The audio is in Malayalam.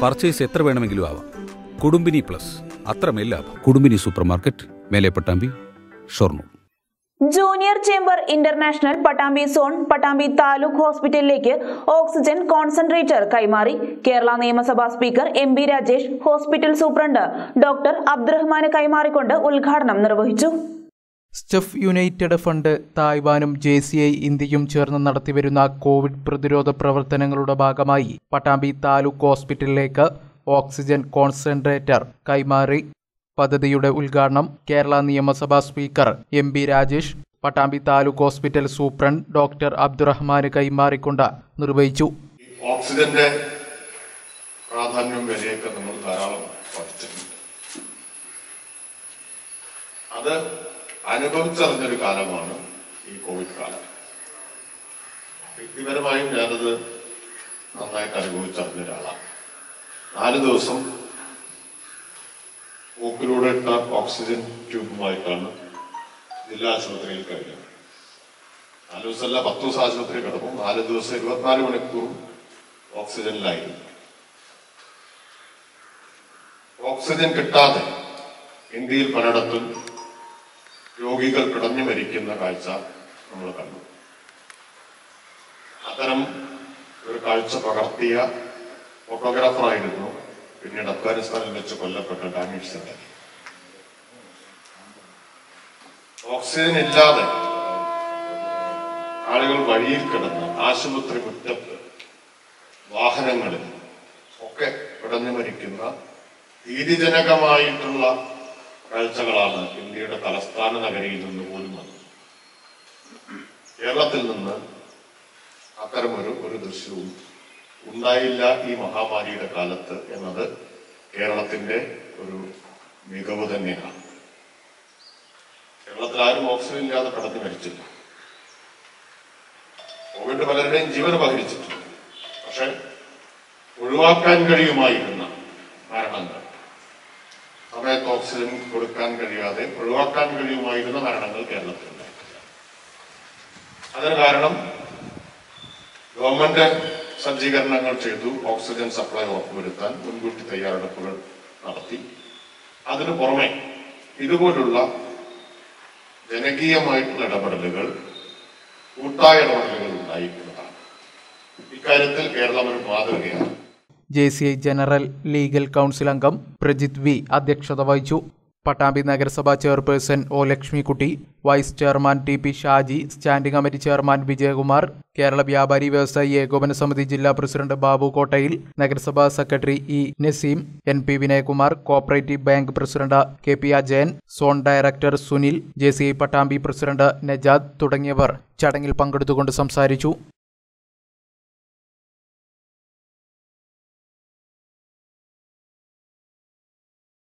പർച്ചേസ് എത്ര വേണമെങ്കിലും ആവാം കുടുംബിനി പ്ലസ് അത്രമേൽ ലാഭം കുടുംബിനി super market Mele Pattambi Shoranur junior chamber international Pattambi zone Pattambi taluk ഹോസ്പിറ്റലിലേക്ക് ഓക്സിജൻ കോൺസെൻട്രേറ്റർ കൈമാറി കേരള നിയമസഭാ speaker M B Rajesh hospital superintendent doctor അബ്ദുറഹ്മാന് കൈമാറിക്കൊണ്ട് ഉദ്ഘാടനം നിർവഹിച്ചു സ്റ്റഫ് യുണൈറ്റഡ് ഫണ്ട് തായ്വാനും ജെ സി ഐ ഇന്ത്യയും ചേർന്ന് നടത്തിവരുന്ന കോവിഡ് പ്രതിരോധ പ്രവർത്തനങ്ങളുടെ ഭാഗമായി പട്ടാമ്പി താലൂക്ക് ഹോസ്പിറ്റലിലേക്ക് ഓക്സിജൻ കോൺസെൻട്രേറ്റർ കൈമാറി പദ്ധതിയുടെ ഉദ്ഘാടനം കേരള നിയമസഭാ speaker M B Rajesh Pattambi taluk hospital superintendent doctor അബ്ദുറഹ്മാന് കൈമാറിക്കൊണ്ട് നിർവഹിച്ചു ഓക്സിജന്റെ പ്രാധാന്യവും വിലയൊക്കെ നമ്മൾ ധാരാളം പഠിച്ചിട്ടുണ്ട് അത് അനുഭവിച്ചറിഞ്ഞൊരു കാലമാണ് ഈ കോവിഡ് കാലം വ്യക്തിപരമായും ഞാനത് നന്നായിട്ട് അനുഭവിച്ചറിഞ്ഞ ഒരാളാണ് നാല് ദിവസം മൂക്കിലൂടെ ഇട്ട ഓക്സിജൻ ട്യൂബുമായിട്ടാണ് ജില്ലാ ആശുപത്രിയിൽ കഴിഞ്ഞത് നാല് ദിവസമല്ല പത്ത് ദിവസം ആശുപത്രി കിടക്കും നാല് ദിവസം ഇരുപത്തിനാല് മണിക്കൂർ ഓക്സിജനിലായിരുന്നു ഓക്സിജൻ കിട്ടാതെ ഇന്ത്യയിൽ പലയിടത്തും രോഗികൾ കിടന്നു മരിക്കുന്ന കാഴ്ച നമ്മൾ കണ്ടു അത്തരം ഒരു കാഴ്ച പകർത്തിയ ഫോട്ടോഗ്രാഫറായിരുന്നു പിന്നീട് അഫ്ഗാനിസ്ഥാനിൽ വെച്ച് കൊല്ലപ്പെട്ട ഡാനിഷ് സിംഗ് ഓക്സിജൻ ഇല്ലാതെ ആളുകൾ വഴിയിൽ കിടന്ന് ആശുപത്രി മുറ്റത്ത് വാഹനങ്ങളിൽ ഒക്കെ കിടന്നു മരിക്കുന്ന ഭീതിജനകമായിട്ടുള്ള കാഴ്ചകളാണ് ഇന്ത്യയുടെ തലസ്ഥാന നഗരിയിൽ നിന്ന് പോലും വന്നത് കേരളത്തിൽ നിന്ന് അത്തരമൊരു ഒരു ദൃശ്യവും ഉണ്ടായില്ല ഈ മഹാമാരിയുടെ കാലത്ത് എന്നത് കേരളത്തിന്റെ ഒരു മികവ് തന്നെയാണ് കേരളത്തിൽ ആരും ഓക്സിജൻ ഇല്ലാതെ കടന്നു മരിച്ചില്ല കോവിഡ് പലരുടെയും ജീവൻ പകരിച്ചിട്ടുണ്ട് പക്ഷെ ഒഴിവാക്കാൻ കഴിയുമായിരുന്ന മരണങ്ങൾ സമയത്ത് ഓക്സിജൻ കൊടുക്കാൻ കഴിയാതെ ഒഴിവാക്കാൻ കഴിയുമായിരുന്ന മരണങ്ങൾ കേരളത്തിലുണ്ടായി അതിന് കാരണം ഗവൺമെന്റ് സജ്ജീകരണങ്ങൾ ചെയ്തു ഓക്സിജൻ സപ്ലൈ ഉറപ്പുവരുത്താൻ മുൻകൂട്ടി തയ്യാറെടുപ്പുകൾ നടത്തി അതിനു പുറമെ ഇതുപോലുള്ള ജനകീയമായിട്ടുള്ള ഇടപെടലുകൾ കൂട്ടായ ഇടപെടലുകൾ ഉണ്ടായിരിക്കുന്നതാണ് ഇക്കാര്യത്തിൽ കേരളം ഒരു മാതൃകയാണ് J C I general legal council അംഗം പ്രജിത് വി അധ്യക്ഷത വഹിച്ചു പട്ടാമ്പി നഗരസഭാ chairperson O Lakshmikutty vice chairman T P Shaji standing committee chairman Vijayakumar Kerala Vyapari Vyavasayi Ekopana Samithi ജില്ലാ പ്രസിഡന്റ് ബാബു കോട്ടയിൽ നഗരസഭാ secretary E Naseem N P Vinayakumar cooperative bank president K P Ajayan zone director Sunil J C I Pattambi president Najad തുടങ്ങിയവർ ചടങ്ങിൽ പങ്കെടുത്തുകൊണ്ട് സംസാരിച്ചു